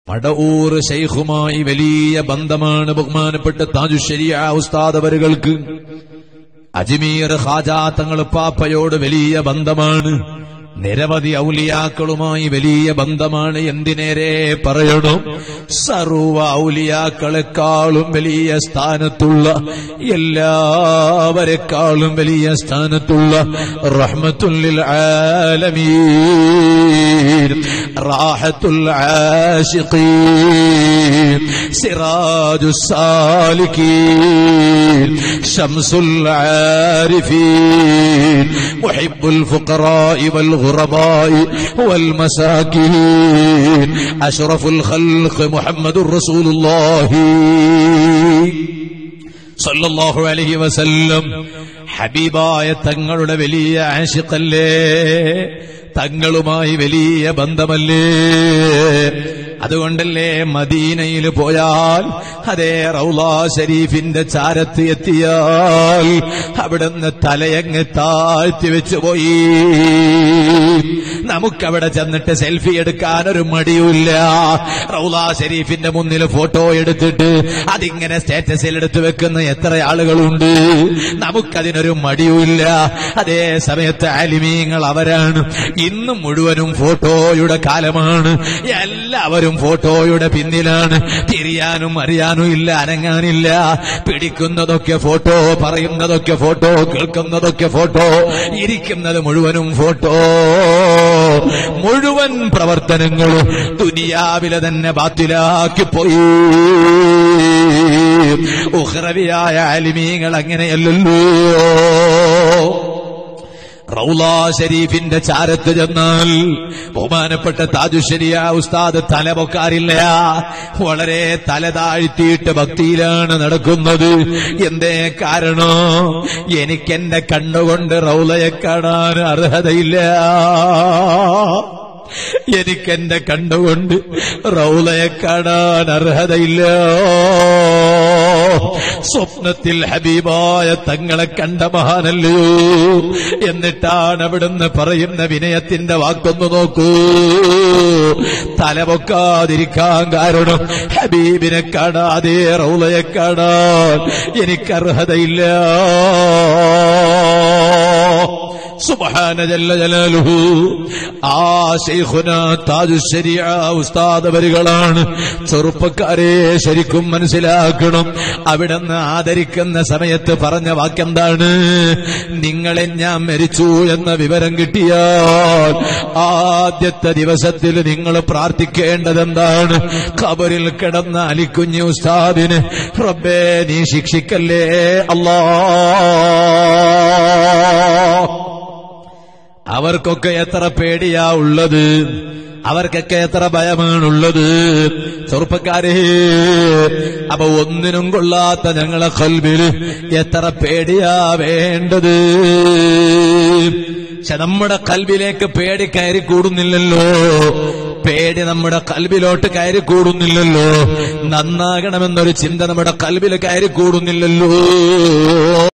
മടവൂർ ഷെയ്ഖുമായി വലിയ ബന്ധമാണ് ബഹുമാനപ്പെട്ട താജുശരിയ ഉസ്താദവരുകൾക്ക് അജ്മീർ ഖാജാ തങ്ങൾ പാപ്പയോട് വലിയ ബന്ധമാണ് നിരവധി ഔലിയാക്കളുമായി വലിയ ബന്ധമാണ് എന്തിനേരെ പറയണം സർവ ഔലിയാക്കളെക്കാളും വലിയ സ്ഥാനത്തുള്ള എല്ലാവരെക്കാളും വലിയ സ്ഥാനത്തുള്ള റഹ്മത്തുല്ലിൽ ആലമീൻ റാഹത്തുൽ ആശിഖീൻ സിറാജു സാലിക്കീൻ ശംസുൽ ആരിഫീൻ മുഹിബ്ബുൽ ഫുഖറാഇ വൽ الغرباء والمساكين أشرف الخلق محمد رسول الله സല്ലല്ലാഹു അലൈഹി വസല്ലം ഹബീബായ തങ്ങളുടെ വലിയ ആശിഖല്ലേ തങ്ങളുമായി വലിയ ബന്ധമല്ലേ അതുകൊണ്ടല്ലേ മദീനയിൽ പോയാൽ അതേ റൗലാ ഷരീഫിന്റെ ചാരത്ത് എത്തിയാൽ അവിടുന്ന് തലയങ്ങ് താഴ്ത്തി വെച്ചു പോയി നമുക്കവിടെ ചെന്നിട്ട് സെൽഫി എടുക്കാൻ ഒരു മടിയുമില്ല റൗലാ ഷരീഫിന്റെ മുന്നിൽ ഫോട്ടോ എടുത്തിട്ട് അതിങ്ങനെ സ്റ്റേറ്റസിൽ എടുത്തു വെക്കുന്ന എത്ര ആളുകളുണ്ട് നമുക്കതിനൊരു മടിയുമില്ല അതേ സമയത്ത് ആലിമീങ്ങൾ അവരാണ് ഇന്നും മുഴുവനും ഫോട്ടോയുടെ കാലമാണ് എല്ലാവരും ഫോട്ടോയുടെ പിന്നിലാണ് തിരിയാനും അറിയാനും ഇല്ല അനങ്ങാനില്ല പിടിക്കുന്നതൊക്കെ ഫോട്ടോ പറയുന്നതൊക്കെ ഫോട്ടോ കേൾക്കുന്നതൊക്കെ ഫോട്ടോ ഇരിക്കുന്നത് മുഴുവനും ഫോട്ടോ മുഴുവൻ പ്രവർത്തനങ്ങളും ദുനിയാവിലെ തന്നെ ബാത്തിലാക്കി പോയി ഉഹ്റവിയായ അലിമീങ്ങൾ അങ്ങനെയല്ലല്ലോ റൗലാ ഷരീഫിന്റെ ചാരത്ത് ചെന്നാൽ ബഹുമാനപ്പെട്ട താജുശരിയ ഉസ്താദ് തല പൊക്കാറില്ല വളരെ തല താഴ്ത്തിയിട്ട് ഭക്തിയിലാണ് നടക്കുന്നത് എന്തേ കാരണം എനിക്കെന്റെ കണ്ണുകൊണ്ട് റൗലയെ കാണാൻ അർഹതയില്ല എനിക്കെന്റെ കണ്ടുകൊണ്ട് റൗലയെ കാണാൻ അർഹതയില്ല സ്വപ്നത്തിൽ ഹബീബായ തങ്ങളെ കണ്ട മഹാനല്ലയോ എന്നിട്ടാണ് അവിടുന്ന് പറയുന്ന വിനയത്തിന്റെ വാക്കൊന്നു നോക്കൂ തലപൊക്കാതിരിക്കാൻ കാരണം ഹബീബിനെ കാണാതെ റൗലയെ കാണാൻ എനിക്കർഹതയില്ല സുബ്ഹാന ജല്ല ജലാലുഹു ആ ശൈഖുന താജുശരിയ ഉസ്താദ് വരികളാണ് ചെറുപ്പക്കാരെ ശരിക്കും മനസ്സിലാക്കണം അവിടുന്ന് ആദരിക്കുന്ന സമയത്ത് പറഞ്ഞ വാക്കെന്താണ് നിങ്ങളെ ഞാൻ മരിച്ചു എന്ന വിവരം കിട്ടിയാൽ ആദ്യത്തെ ദിവസത്തിൽ നിങ്ങൾ പ്രാർത്ഥിക്കേണ്ടതെന്താണ് ഖബറിൽ കിടന്ന അലിക്കുഞ്ഞു ഉസ്താദിന് റബ്ബേ നീ ശിക്ഷിക്കല്ലേ അല്ലാ അവർക്കൊക്കെ എത്ര പേടിയാ ഉള്ളത് അവർക്കൊക്കെ എത്ര ഭയമാണുള്ളത് ചെറുപ്പക്കാരെ അപ്പൊ ഒന്നിനും കൊള്ളാത്ത ഞങ്ങളെ കൽബിൽ എത്ര പേടിയാ വേണ്ടത് പക്ഷെ നമ്മുടെ കൽബിലേക്ക് പേടി കയറി കൂടുന്നില്ലല്ലോ പേടി നമ്മുടെ കൽബിലോട്ട് കയറി കൂടുന്നില്ലല്ലോ നന്നാകണമെന്നൊരു ചിന്ത നമ്മുടെ കൽബിൽ കയറി കൂടുന്നില്ലല്ലോ